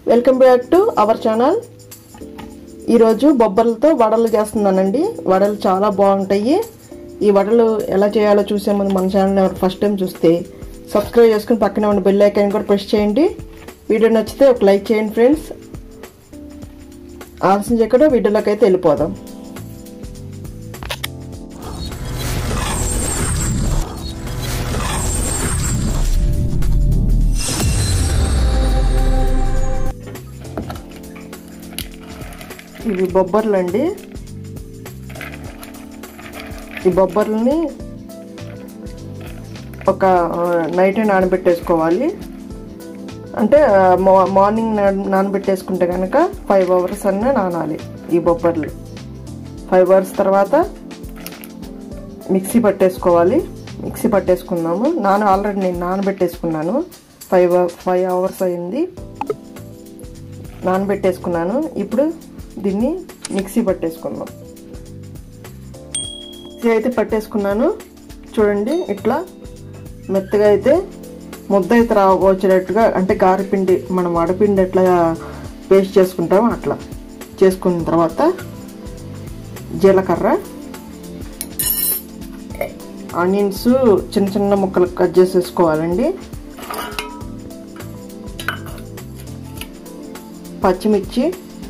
welcome back to our channel ఈరోజు బొబ్బర్లతో వడలు చేస్తున్నానండి వడలు చాలా బాగుంటాయి ఈ వడలు ఎలా చేయాలో చూసే ముందు మన ఛానల్ ఎవరు ఫస్ట్ టైం చూస్తే సబ్స్క్రైబ్ చేసుకుని పక్కనే ఉన్న బెల్ ఐకాన్ కూడా ప్రెస్ చేయండి వీడియో నచ్చితే ఒక లైక్ చేయండి ఫ్రెండ్స్ ఆలస్యం చేయకుండా వీడియోలోకి అయితే వెళ్ళిపోదాం ఇవి బొబ్బర్లు అండి ఈ బొబ్బర్లని ఒక నైట్ నానబెట్టేసుకోవాలి అంటే మార్నింగ్ నానబెట్టేసుకుంటే కనుక ఫైవ్ అవర్స్ అన్న నానాలి ఈ బొబ్బర్లు ఫైవ్ అవర్స్ తర్వాత మిక్సీ పట్టేసుకోవాలి మిక్సీ పట్టేసుకుందాము నాన్న ఆల్రెడీ నేను నానబెట్టేసుకున్నాను ఫైవ్ ఫైవ్ అవర్స్ అయింది నానబెట్టేసుకున్నాను ఇప్పుడు దీన్ని మిక్సీ పట్టేసుకుందాం మిక్సీ అయితే పట్టేసుకున్నాను చూడండి ఇట్లా మెత్తగా అయితే ముద్ద అయితే రా వచ్చేటట్టుగా అంటే గారెపిండి మనం వడపిండి ఎట్లా పేస్ట్ చేసుకుంటామో అట్లా చేసుకున్న తర్వాత జీలకర్ర ఆనియన్స్ చిన్న చిన్న ముక్కలు కట్ చేసేసుకోవాలండి పచ్చిమిర్చి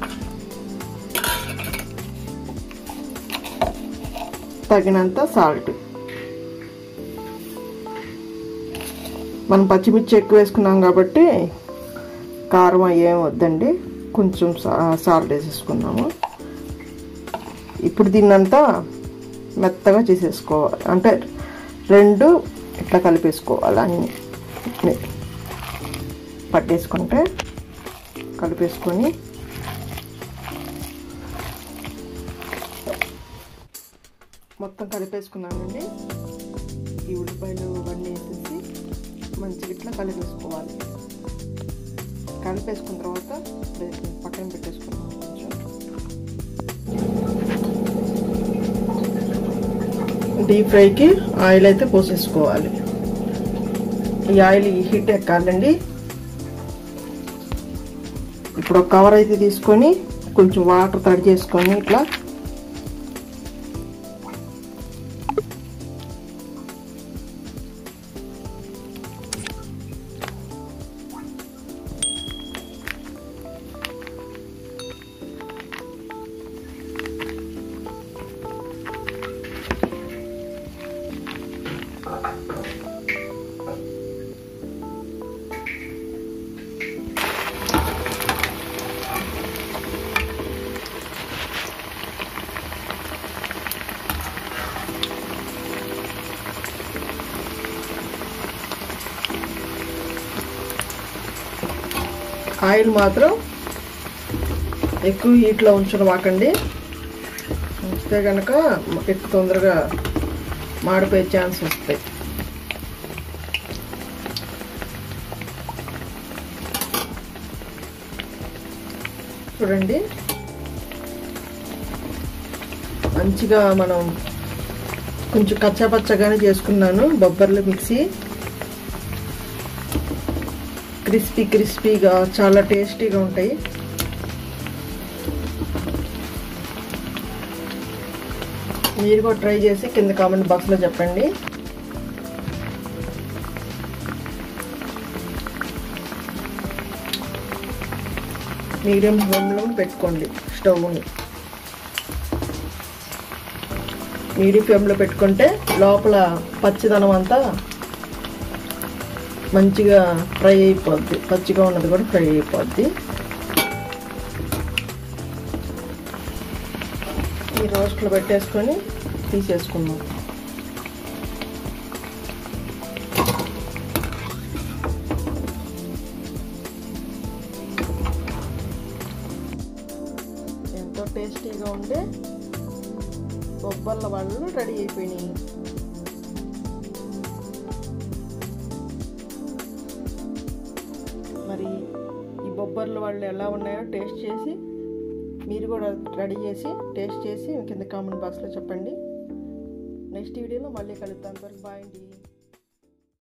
తగినంత సాల్ట్ మనం పచ్చిమిర్చి ఎక్కువ వేసుకున్నాం కాబట్టి కారం ఏం వద్దండి కొంచెం సాల్ట్ వేసేసుకున్నాము ఇప్పుడు దీన్నంతా మెత్తగా చేసేసుకోవాలి అంటే రెండు ఇట్లా కలిపేసుకోవాలి అన్నీ పట్టేసుకుంటే కలిపేసుకొని మొత్తం కలిపేసుకున్నానండి ఈ ఉల్లిపాయలు అవన్నీ వేసేసి మంచిగా ఇట్లా కలిపేసుకోవాలి కలిపేసుకున్న తర్వాత పక్కన పెట్టేసుకున్నాం కొంచెం డీప్ ఫ్రైకి ఆయిల్ అయితే పోసేసుకోవాలి ఈ ఆయిల్ హీట్ ఎక్కాలండి ఇప్పుడు ఒక కవర్ అయితే తీసుకొని కొంచెం వాటర్ తడి చేసుకొని ఇట్లా ఆయిల్ మాత్రం ఎక్కువ హీట్లో ఉంచడమాకండి ఉంచితే కనుక ఎక్కువ తొందరగా మాడిపోయే ఛాన్స్ వస్తాయి చూడండి మంచిగా మనం కొంచెం కచ్చాపచ్చగానే చేసుకున్నాను బొబ్బర్లు మిక్సీ క్రిస్పీ క్రిస్పీగా చాలా టేస్టీగా ఉంటాయి మీరు కూడా ట్రై చేసి కింద కామెంట్ బాక్స్లో చెప్పండి మీడియం ఫ్లేమ్లో పెట్టుకోండి స్టవ్ని మీడియం ఫ్లేమ్లో పెట్టుకుంటే లోపల పచ్చిదనం అంతా మంచిగా ఫ్రై అయిపోద్ది పచ్చిగా ఉన్నది కూడా ఫ్రై అయిపోద్ది ఈ రోస్ట్లో పెట్టేసుకొని తీసేసుకుందాం ఎంతో టేస్టీగా ఉండే బొబ్బర్ల వాళ్ళు రెడీ అయిపోయినాయి మరి ఈ బొబ్బర్లు వాళ్ళు ఎలా ఉన్నాయో టేస్ట్ చేసి మీరు కూడా రెడీ చేసి టేస్ట్ చేసి కింద కామెంట్ బాక్స్లో చెప్పండి నెక్స్ట్ వీడియోలో మళ్ళీ కలుద్దాం వరకు బాయ్ అండి